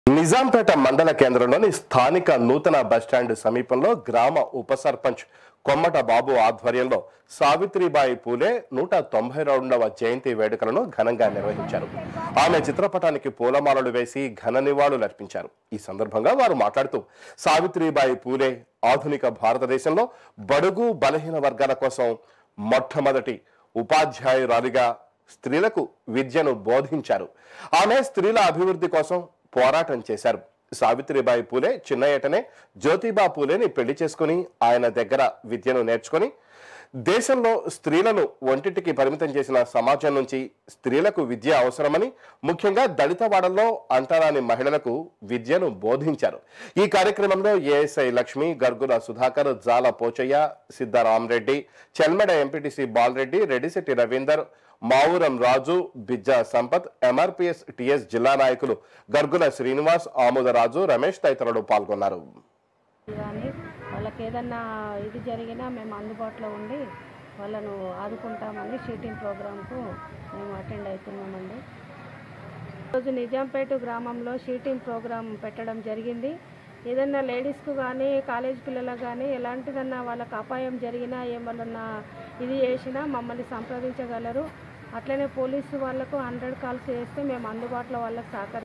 నిజాంపేట మండల కేంద్రంలోని స్థానిక నూతన బస్టాండ్ సమీపంలో గ్రామ ఉప సర్పంచ్ కొమ్మట బాబు ఆధ్వర్యంలో సావిత్రిబాయి పూలే నూట తొంభై రెండవ జయంతి వేడుకలను ఘనంగా నిర్వహించారు ఆమె చిత్రపటానికి పూలమాలలు వేసి ఘన నివాళులర్పించారు ఈ సందర్భంగా వారు మాట్లాడుతూ సావిత్రిబాయి పూలే ఆధునిక భారతదేశంలో బడుగు బలహీన వర్గాల కోసం మొట్టమొదటి ఉపాధ్యాయురాలిగా స్త్రీలకు విద్యను బోధించారు ఆమె స్త్రీల అభివృద్ధి కోసం పోరాటం చేశారు సావిత్రిబాయి పూలే చిన్న ఏటనే జ్యోతిబా పూలేని పెళ్లి చేసుకుని ఆయన దగ్గర విద్యను నేర్చుకొని దేశంలో స్త్రీలను ఒంటింటికి పరిమితం చేసిన సమాజం నుంచి స్త్రీలకు విద్య అవసరమని ముఖ్యంగా దళిత వాడల్లో అంటరాని మహిళలకు విద్యను బోధించారు ఈ కార్యక్రమంలో ASI Lakshmi Gargula Sudhakar Jala Pochaiah Siddharamareddy Chelmeda M P T C Balareddy Reddyshetty Ravinder Mavuram Raju Bijja Sampath M R P S T S జిల్లా నాయకులు గర్గుల శ్రీనివాస్ ఆముదరాజు రమేష్ తదితరులు పాల్గొన్నారు కానీ వాళ్ళకి ఏదన్నా ఇది జరిగినా మేము అందుబాటులో ఉండి వాళ్ళను ఆదుకుంటామని షీటింగ్ ప్రోగ్రాంకు మేము అటెండ్ అవుతున్నామండి ఈరోజు నిజాంపేట గ్రామంలో షీటింగ్ ప్రోగ్రాం పెట్టడం జరిగింది ఏదన్నా లేడీస్కు కానీ కాలేజ్ పిల్లలకు కానీ ఎలాంటిదన్నా వాళ్ళకి అపాయం జరిగినా ఏమన్నా ఇది చేసినా మమ్మల్ని సంప్రదించగలరు అట్లనే పోలీసు వాళ్ళకు హండ్రెడ్ కాల్స్ చేస్తే మేము అందుబాటులో వాళ్ళకి సహకరి